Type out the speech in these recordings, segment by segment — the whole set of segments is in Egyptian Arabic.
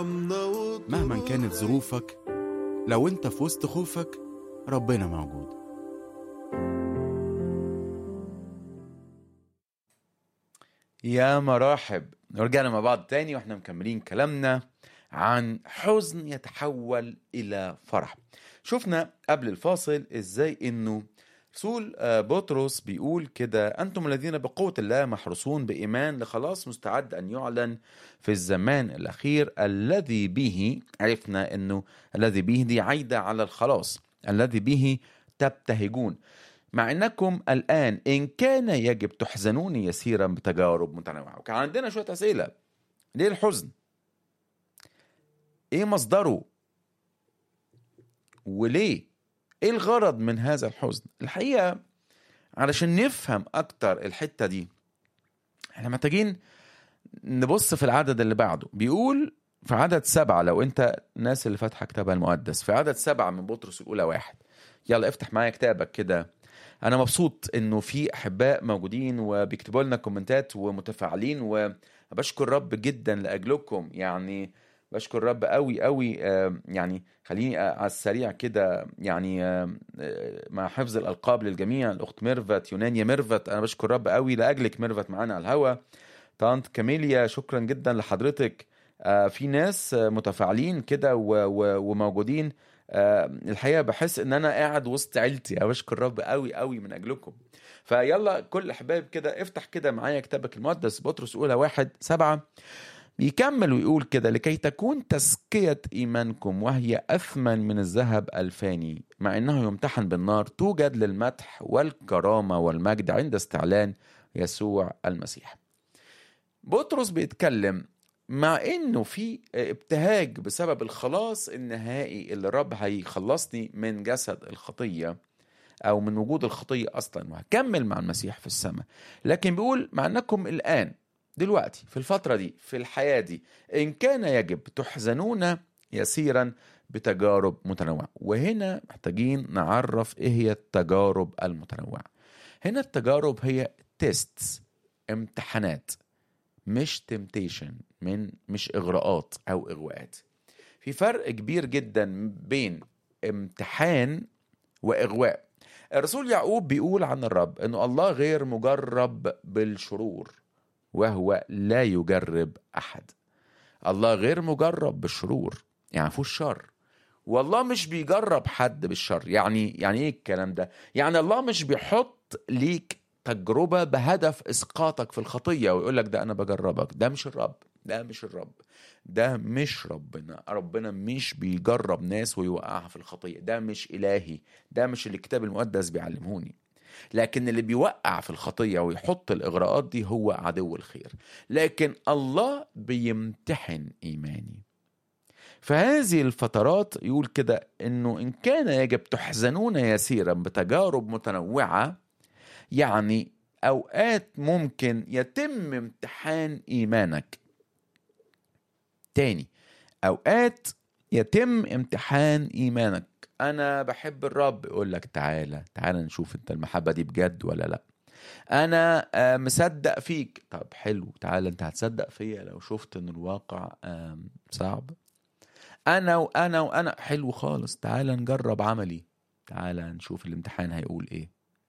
مهما كانت ظروفك لو انت في وسط خوفك ربنا موجود يا مراحب رجعنا مع بعض تاني واحنا مكملين كلامنا عن حزن يتحول الى فرح شفنا قبل الفاصل ازاي انه رسول آه، بطرس بيقول كده انتم الذين بقوه الله محروسون بايمان لخلاص مستعد ان يعلن في الزمان الاخير الذي به عرفنا انه الذي به دي عايده على الخلاص الذي به تبتهجون مع انكم الان ان كان يجب تحزنون يسيرا بتجارب متنوعه وكان عندنا شويه اسئله ليه الحزن ايه مصدره وليه ايه الغرض من هذا الحزن الحقيقه علشان نفهم اكتر الحته دي احنا محتاجين نبص في العدد اللي بعده بيقول في عدد سبعة لو انت الناس اللي فاتحة كتابها المقدس في عدد سبعة من بطرس الأولى واحد يلا افتح معايا كتابك كده أنا مبسوط إنه في أحباء موجوددين وبيكتبوا لنا كومنتات ومتفاعلين وبشكر رب جدا لأجلكم يعني بشكر رب قوي قوي آه، يعني خليني آه، على السريع كده يعني آه، آه، مع حفظ الألقاب للجميع الأخت ميرفت يونانيا ميرفت أنا بشكر رب قوي لأجلك ميرفت معانا على الهوا طنط كاميليا شكرا جدا لحضرتك آه، في ناس آه، متفاعلين كده و- و- وموجودين آه، الحقيقه بحس ان انا قاعد وسط عيلتي انا بشكر رب قوي قوي من اجلكم فيلا كل احباب كده افتح كده معايا كتابك المقدس بطرس اولى واحد سبعة بيكمل ويقول كده لكي تكون تزكية إيمانكم وهي أثمن من الذهب الفاني مع أنه يمتحن بالنار توجد للمدح والكرامة والمجد عند استعلان يسوع المسيح بطرس بيتكلم مع انه في ابتهاج بسبب الخلاص النهائي اللي الرب هيخلصني من جسد الخطيه او من وجود الخطيه اصلا وهكمل مع المسيح في السماء لكن بيقول مع انكم الان دلوقتي في الفتره دي في الحياه دي ان كان يجب تحزنون يسيرا بتجارب متنوعه وهنا محتاجين نعرف ايه هي التجارب المتنوعه هنا التجارب هي تيستس امتحانات مش تمتيشن من مش اغراءات او اغواءات في فرق كبير جدا بين امتحان واغواء الرسول يعقوب بيقول عن الرب انه الله غير مجرب بالشرور وهو لا يجرب احد الله غير مجرب بالشرور يعني مفيهوش شر والله مش بيجرب حد بالشر يعني يعني ايه الكلام ده يعني الله مش بيحط ليك تجربة بهدف اسقاطك في الخطية ويقول لك ده انا بجربك ده مش الرب ده مش الرب ده مش ربنا ربنا مش بيجرب ناس ويوقعها في الخطية ده مش إلهي ده مش اللي الكتاب المقدس بيعلمهوني لكن اللي بيوقع في الخطية ويحط الإغراءات دي هو عدو الخير لكن الله بيمتحن إيماني فهذه الفترات يقول كده انه ان كان يجب تحزنون يسيرا بتجارب متنوعه يعني اوقات ممكن يتم امتحان ايمانك تاني اوقات يتم امتحان ايمانك انا بحب الرب يقول لك تعالى تعالى نشوف انت المحبه دي بجد ولا لا انا آه، مصدق فيك طب حلو تعالى انت هتصدق فيا لو شفت ان الواقع آم، صعب انا وانا وانا حلو خالص تعالى نجرب عملي تعالى نشوف الامتحان هيقول ايه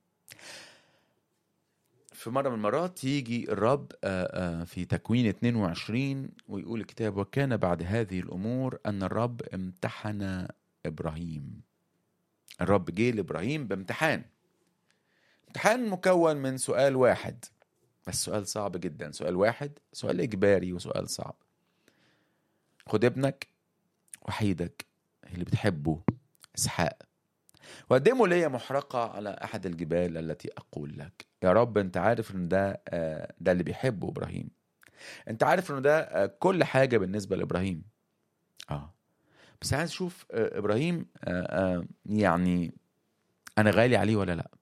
في مرة من المرات يجي الرب آه، آه، في تكوين 22 ويقول الكتاب وكان بعد هذه الأمور أن الرب امتحن إبراهيم الرب جه لإبراهيم بامتحان امتحان مكون من سؤال واحد بس سؤال صعب جدا سؤال واحد سؤال إجباري وسؤال صعب خد ابنك وحيدك اللي بتحبه إسحاق وقدمه ليا محرقة على أحد الجبال التي أقول لك يا رب أنت عارف إن ده آه، ده اللي بيحبه إبراهيم أنت عارف إن ده آه، كل حاجة بالنسبة لإبراهيم آه بس عايز أشوف آه، إبراهيم آه، آه، يعني أنا غالي عليه ولا لأ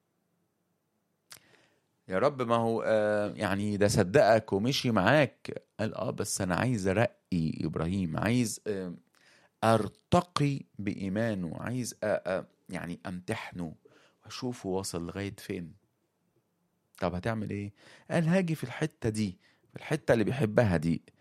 يا رب ما هو آه، يعني ده صدقك ومشي معاك قال اه بس انا عايز ارقي ابراهيم عايز آه، ارتقي بايمانه عايز أ... أ... يعني امتحنه واشوفه واصل لغايه فين طب هتعمل ايه قال هاجي في الحته دي في الحته اللي بيحبها دي